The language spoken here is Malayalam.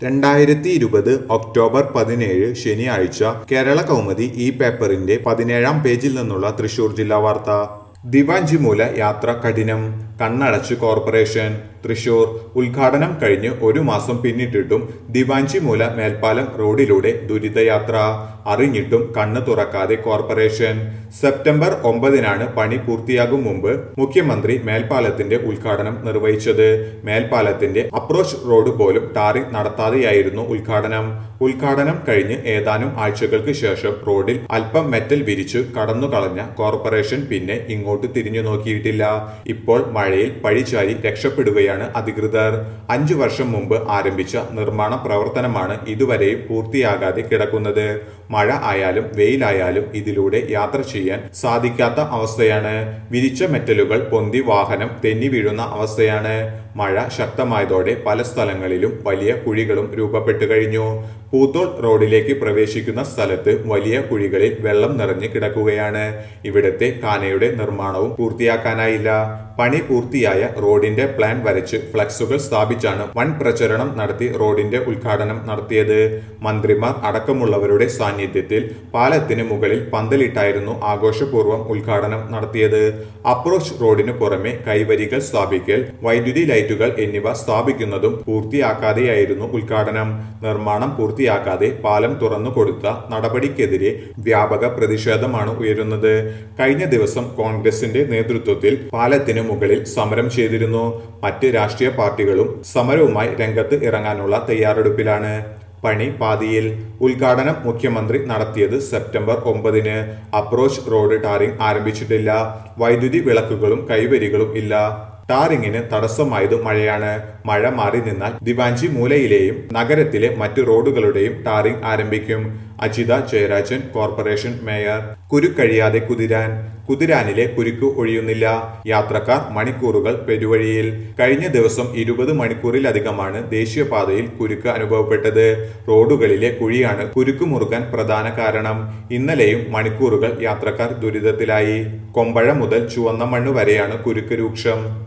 രണ്ടായിരത്തി ഇരുപത് ഒക്ടോബർ പതിനേഴ് ശനിയാഴ്ച കേരള കൗമുദി ഈ പേപ്പറിന്റെ പതിനേഴാം പേജിൽ നിന്നുള്ള തൃശൂർ ജില്ലാ വാർത്ത ദിവാഞ്ചിമൂല യാത്ര കഠിനം കണ്ണടച്ച് കോർപ്പറേഷൻ തൃശൂർ ഉദ്ഘാടനം കഴിഞ്ഞ് ഒരു മാസം പിന്നിട്ടിട്ടും ദിവാഞ്ചിമൂല മേൽപ്പാലം റോഡിലൂടെ ദുരിതയാത്ര അറിഞ്ഞിട്ടും കണ്ണ് തുറക്കാതെ കോർപ്പറേഷൻ സെപ്റ്റംബർ ഒമ്പതിനാണ് പണി പൂർത്തിയാകും മുമ്പ് മുഖ്യമന്ത്രി മേൽപ്പാലത്തിന്റെ ഉദ്ഘാടനം നിർവഹിച്ചത് മേൽപ്പാലത്തിന്റെ അപ്രോച്ച് റോഡ് പോലും ടാറിംഗ് നടത്താതെയായിരുന്നു ഉദ്ഘാടനം ഉദ്ഘാടനം കഴിഞ്ഞ് ഏതാനും ആഴ്ചകൾക്ക് ശേഷം റോഡിൽ അല്പം മെറ്റൽ വിരിച്ചു കടന്നുകളഞ്ഞ കോർപ്പറേഷൻ പിന്നെ ഇങ്ങോട്ട് തിരിഞ്ഞു നോക്കിയിട്ടില്ല ഇപ്പോൾ മഴയിൽ പഴിചാരി രക്ഷപ്പെടുകയാണ് അധികൃതർ അഞ്ചു വർഷം മുമ്പ് ആരംഭിച്ച നിർമ്മാണ പ്രവർത്തനമാണ് ഇതുവരെയും പൂർത്തിയാകാതെ കിടക്കുന്നത് മഴ ആയാലും വെയിലായാലും ഇതിലൂടെ യാത്ര ചെയ്യാൻ സാധിക്കാത്ത അവസ്ഥയാണ് വിരിച്ച മെറ്റലുകൾ പൊന്തി വാഹനം തെന്നി വീഴുന്ന അവസ്ഥയാണ് മഴ ശക്തമായതോടെ പല സ്ഥലങ്ങളിലും വലിയ കുഴികളും രൂപപ്പെട്ടു കഴിഞ്ഞു പൂത്തോൾ റോഡിലേക്ക് പ്രവേശിക്കുന്ന സ്ഥലത്ത് വലിയ കുഴികളിൽ വെള്ളം നിറഞ്ഞു കിടക്കുകയാണ് ഇവിടത്തെ കാനയുടെ നിർമ്മാണവും പൂർത്തിയാക്കാനായില്ല പണി പൂർത്തിയായ റോഡിന്റെ പ്ലാൻ വരച്ച് ഫ്ലക്സുകൾ സ്ഥാപിച്ചാണ് വൻ പ്രചരണം നടത്തി റോഡിന്റെ ഉദ്ഘാടനം നടത്തിയത് മന്ത്രിമാർ അടക്കമുള്ളവരുടെ സാന്നിധ്യത്തിൽ പാലത്തിന് മുകളിൽ പന്തലിട്ടായിരുന്നു ആഘോഷപൂർവ്വം ഉദ്ഘാടനം നടത്തിയത് അപ്രോച്ച് റോഡിന് പുറമെ കൈവരികൾ സ്ഥാപിക്കൽ വൈദ്യുതി ലൈറ്റുകൾ എന്നിവ സ്ഥാപിക്കുന്നതും പൂർത്തിയാക്കാതെയായിരുന്നു ഉദ്ഘാടനം നിർമ്മാണം പൂർത്തിയാക്കാതെ പാലം തുറന്നു കൊടുത്ത നടപടിക്കെതിരെ വ്യാപക പ്രതിഷേധമാണ് ഉയരുന്നത് കഴിഞ്ഞ ദിവസം കോൺഗ്രസിന്റെ നേതൃത്വത്തിൽ പാലത്തിന് മുകളിൽ സമരം ചെയ്തിരുന്നു മറ്റ് രാഷ്ട്രീയ പാർട്ടികളും സമരവുമായി രംഗത്ത് ഇറങ്ങാനുള്ള തയ്യാറെടുപ്പിലാണ് പണി പാതിയിൽ ഉദ്ഘാടനം മുഖ്യമന്ത്രി നടത്തിയത് സെപ്റ്റംബർ ഒമ്പതിന് അപ്രോച്ച് റോഡ് ടാറിംഗ് ആരംഭിച്ചിട്ടില്ല വൈദ്യുതി വിളക്കുകളും കൈവരികളും ഇല്ല ടാറിങ്ങിന് തടസ്സമായത് മഴയാണ് മഴ മാറി നിന്നാൽ ദിവാഞ്ചി മൂലയിലെയും നഗരത്തിലെ മറ്റു റോഡുകളുടെയും ടാറിംഗ് ആരംഭിക്കും അജിത ജയരാജൻ കോർപ്പറേഷൻ മേയർ കുരുക്കഴിയാതെ കുതിരാൻ കുതിരാനിലെ കുരുക്ക് ഒഴിയുന്നില്ല യാത്രക്കാർ മണിക്കൂറുകൾ പെരുവഴിയിൽ കഴിഞ്ഞ ദിവസം ഇരുപത് മണിക്കൂറിലധികമാണ് ദേശീയപാതയിൽ കുരുക്ക് അനുഭവപ്പെട്ടത് റോഡുകളിലെ കുഴിയാണ് കുരുക്ക് മുറുകാൻ പ്രധാന കാരണം ഇന്നലെയും മണിക്കൂറുകൾ യാത്രക്കാർ ദുരിതത്തിലായി കൊമ്പഴ മുതൽ ചുവന്ന മണ്ണ് വരെയാണ് കുരുക്ക് രൂക്ഷം